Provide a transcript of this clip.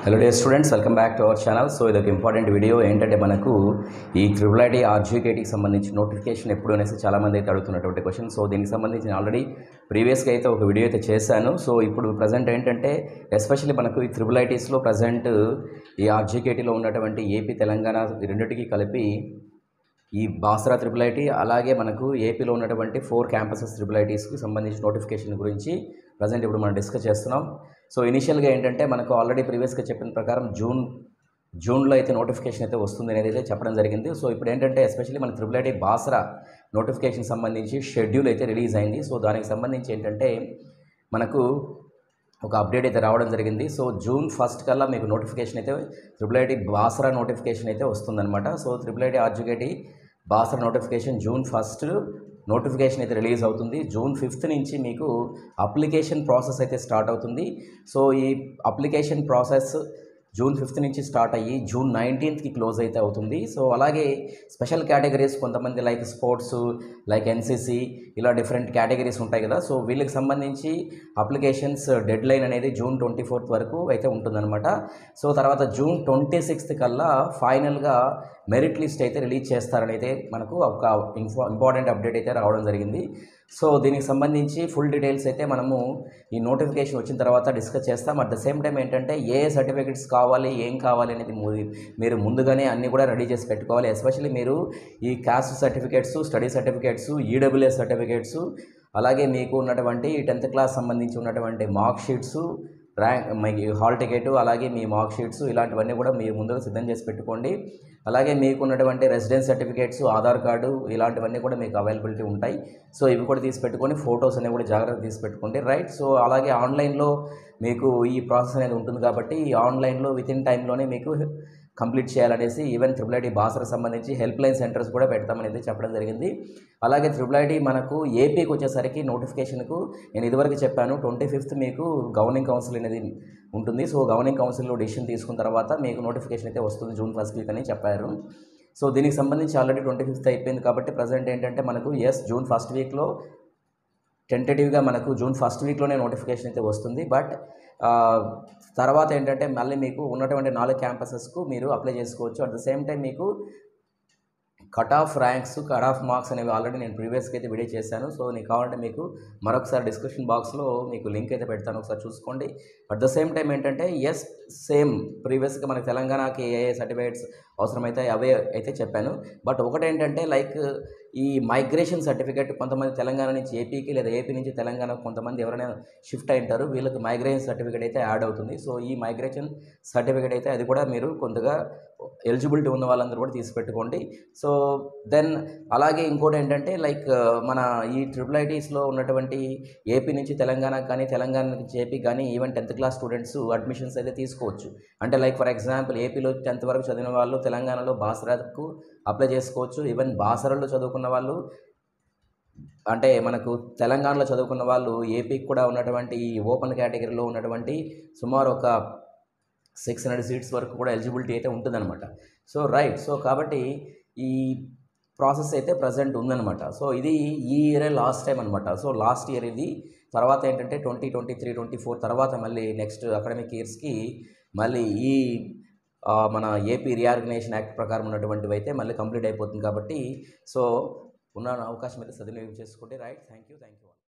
hello dear students welcome back to our channel so ఇది ఒక important video ఏంటంటే మనకు ఈ ట్రిపుల్ ఐటీ ఆర్జీకేటీకి సంబంధించి నోటిఫికేషన్ ఎప్పుడు అనేసి చాలామంది అయితే అడుగుతున్నటువంటి క్వశ్చన్ సో దీనికి సంబంధించి నేను ఆల్రెడీ ప్రీవియస్గా అయితే ఒక వీడియో అయితే చేశాను సో ఇప్పుడు ప్రజెంట్ ఏంటంటే ఎస్పెషల్లీ మనకు ఈ త్రిబుల్ ఐటీస్లో ప్రజెంట్ ఈ ఆర్జీకేటీలో ఉన్నటువంటి ఏపీ తెలంగాణ ఈ రెండింటికి కలిపి ఈ బాసరా త్రిపుల్ ఐటీ అలాగే మనకు ఏపీలో ఉన్నటువంటి ఫోర్ క్యాంపసెస్ త్రిపుల్ ఐటీస్కి సంబంధించిన నోటిఫికేషన్ గురించి ప్రజెంట్ ఇప్పుడు మనం డిస్కస్ చేస్తున్నాం సో ఇనిషియల్గా ఏంటంటే మనకు ఆల్రెడీ ప్రీవియస్గా చెప్పిన ప్రకారం జూన్ జూన్లో అయితే నోటిఫికేషన్ అయితే వస్తుంది అనేది అయితే చెప్పడం జరిగింది సో ఇప్పుడు ఏంటంటే ఎస్పెషల్లీ మన త్రిపుల్ ఐటీ బాసరా నోటిఫికేషన్ సంబంధించి షెడ్యూల్ అయితే రిలీజ్ అయింది సో దానికి సంబంధించి ఏంటంటే మనకు ఒక అప్డేట్ అయితే రావడం జరిగింది సో జూన్ ఫస్ట్ కల్లా మీకు నోటిఫికేషన్ అయితే త్రిపుల్ ఐటీ బాసరా నోటిఫికేషన్ అయితే వస్తుందన్నమాట so triple IT RGUKT Basara notification June first notification అయితే రిలీజ్ అవుతుంది జూన్ ఫిఫ్త్ నుంచి మీకు అప్లికేషన్ ప్రాసెస్ అయితే స్టార్ట్ అవుతుంది సో ఈ అప్లికేషన్ ప్రాసెస్ జూన్ ఫిఫ్త్ నుంచి స్టార్ట్ అయ్యి జూన్ నైన్టీన్త్కి క్లోజ్ అయితే అవుతుంది సో అలాగే స్పెషల్ కేటగిరీస్ కొంతమంది లైక్ స్పోర్ట్స్ లైక్ ఎన్సీసీ ఇలా డిఫరెంట్ కేటగిరీస్ ఉంటాయి కదా సో వీళ్ళకి సంబంధించి అప్లికేషన్స్ డెడ్ లైన్ అనేది జూన్ ట్వంటీ ఫోర్త్ వరకు అయితే ఉంటుందన్నమాట సో తర్వాత జూన్ ట్వంటీ సిక్స్త్ కల్లా ఫైనల్గా మెరిట్ లిస్ట్ అయితే రిలీజ్ చేస్తారని అయితే మనకు ఒక ఇన్ఫో ఇంపార్టెంట్ అప్డేట్ అయితే రావడం జరిగింది సో దీనికి సంబంధించి ఫుల్ డీటెయిల్స్ అయితే మనము ఈ నోటిఫికేషన్ వచ్చిన తర్వాత డిస్కస్ చేస్తాం అట్ ద సేమ్ టైం ఏంటంటే ఏ సర్టిఫికెట్స్ కావాలి ఏం కావాలి అనేది ము- మీరు ముందుగానే అన్నీ కూడా రెడీ చేసి పెట్టుకోవాలి ఎస్పెషల్లీ మీరు ఈ caste certificates study certificates EWS certificates అలాగే మీకు ఉన్నటువంటి టెన్త్ క్లాస్ సంబంధించి ఉన్నటువంటి మార్క్ షీట్స్ ర్యాంక్ మీ హాల్ టికెట్ అలాగే మీ మార్క్ షీట్స్ ఇలాంటివన్నీ కూడా మీరు ముందుగా సిద్ధం చేసి పెట్టుకోండి అలాగే మీకు ఉన్నటువంటి రెసిడెన్స్ సర్టిఫికేట్స్ ఆధార్ కార్డు ఇలాంటివన్నీ కూడా మీకు అవైలబిలిటీ ఉంటాయి సో ఇవి కూడా తీసి పెట్టుకొని ఫొటోస్ అనేవి కూడా జాగ్రత్త తీసి పెట్టుకోండి రైట్ సో అలాగే ఆన్లైన్లో మీకు ఈ ప్రాసెస్ అనేది ఉంటుంది కాబట్టి ఈ ఆన్లైన్లో విత్ ఇన్ టైంలోనే మీకు కంప్లీట్ చేయాలనేసి ఈవెన్ త్రిబుల్ ఐటీ బాసరకు సంబంధించి హెల్ప్ లైన్ సెంటర్స్ కూడా పెడతామని అయితే చెప్పడం జరిగింది అలాగే త్రిబుల్ ఐటీ మనకు ఏపీకి వచ్చేసరికి నోటిఫికేషన్కు నేను ఇదివరకు చెప్పాను ట్వంటీ ఫిఫ్త్ మీకు గవర్నింగ్ కౌన్సిల్ అనేది ఉంటుంది సో గవర్నింగ్ కౌన్సిల్లో డిసిషన్ తీసుకున్న తర్వాత మీకు నోటిఫికేషన్ అయితే వస్తుంది జూన్ ఫస్ట్ వీక్ అని చెప్పారు సో దీనికి సంబంధించి ఆల్రెడీ ట్వంటీ ఫిఫ్త్ అయిపోయింది కాబట్టి ప్రజెంట్ ఏంటంటే మనకు ఎస్ జూన్ ఫస్ట్ వీక్లో టెంటేటివ్గా మనకు జూన్ ఫస్ట్ వీక్లోనే నోటిఫికేషన్ అయితే వస్తుంది బట్ ఆ, తర్వాత ఏంటంటే మళ్ళీ మీకు ఉన్నటువంటి నాలుగు క్యాంపసెస్కు మీరు అప్లై చేసుకోవచ్చు అట్ ద సేమ్ టైం మీకు cut off ranks cut off marks అనేవి ఆల్రెడీ నేను ప్రీవియస్గా అయితే వీడియో చేశాను సో నీకు కావాలంటే మీకు మరొకసారి డిస్క్రిప్షన్ బాక్స్లో మీకు లింక్ అయితే పెడతాను ఒకసారి చూసుకోండి అట్ ద సేమ్ టైం ఏంటంటే ఎస్ సేమ్ ప్రీవియస్గా మనకి తెలంగాణకి ఏ ఏ సర్టిఫికేట్స్ అవసరమైతే అవే అయితే చెప్పాను బట్ ఒకటేంటంటే లైక్ ఈ మైగ్రేషన్ సర్టిఫికేట్ కొంతమంది తెలంగాణ నుంచి ఏపీకి లేదా ఏపీ నుంచి తెలంగాణ కొంతమంది ఎవరైనా షిఫ్ట్ అయి ఉంటారు వీళ్ళకి మైగ్రేషన్ సర్టిఫికేట్ అయితే యాడ్ అవుతుంది సో ఈ మైగ్రేషన్ సర్టిఫికేట్ అయితే అది కూడా మీరు కొంతగా ఎలిజిబిలిటీ ఉన్న వాళ్ళందరూ కూడా తీసి పెట్టుకోండి సో దెన్ అలాగే ఇంకోటి ఏంటంటే లైక్ మన ఈ ట్రిపుల్ ఐటీస్లో ఉన్నటువంటి ఏపీ నుంచి తెలంగాణ కానీ తెలంగాణ నుంచి ఏపీ కానీ even tenth class students admissions అయితే తీసుకోవచ్చు అంటే లైక్ ఫర్ ఎగ్జాంపుల్ ఏపీలో టెన్త్ వరకు చదివిన వాళ్ళు తెలంగాణలో బాసరాకు అప్లై చేసుకోవచ్చు ఈవెన్ బాసరాలో చదువుకున్న వాళ్ళు అంటే మనకు తెలంగాణలో చదువుకున్న వాళ్ళు ఏపీకి కూడా ఉన్నటువంటి ఈ ఓపెన్ కేటగిరీలో ఉన్నటువంటి సుమారు ఒక సిక్స్ హండ్రెడ్ సీట్స్ వరకు కూడా ఎలిజిబిలిటీ అయితే ఉంటుందన్నమాట సో రైట్ సో కాబట్టి ఈ ప్రాసెస్ అయితే ప్రజెంట్ ఉందన్నమాట సో ఇది ఈ ఇయరే లాస్ట్ టైం అనమాట సో లాస్ట్ ఇయర్ ఇది తర్వాత ఏంటంటే twenty twenty three twenty four తర్వాత మళ్ళీ నెక్స్ట్ అకాడమిక్ ఇయర్స్కి మళ్ళీ ఈ ఆ, మన ఏపీ రీఆర్గనైజేషన్ యాక్ట్ ప్రకారం ఉన్నటువంటివి అయితే మళ్ళీ కంప్లీట్ అయిపోతుంది కాబట్టి సో ఉన్న అవకాశం అయితే సద్వినియోగం చేసుకుంటే right thank you thank you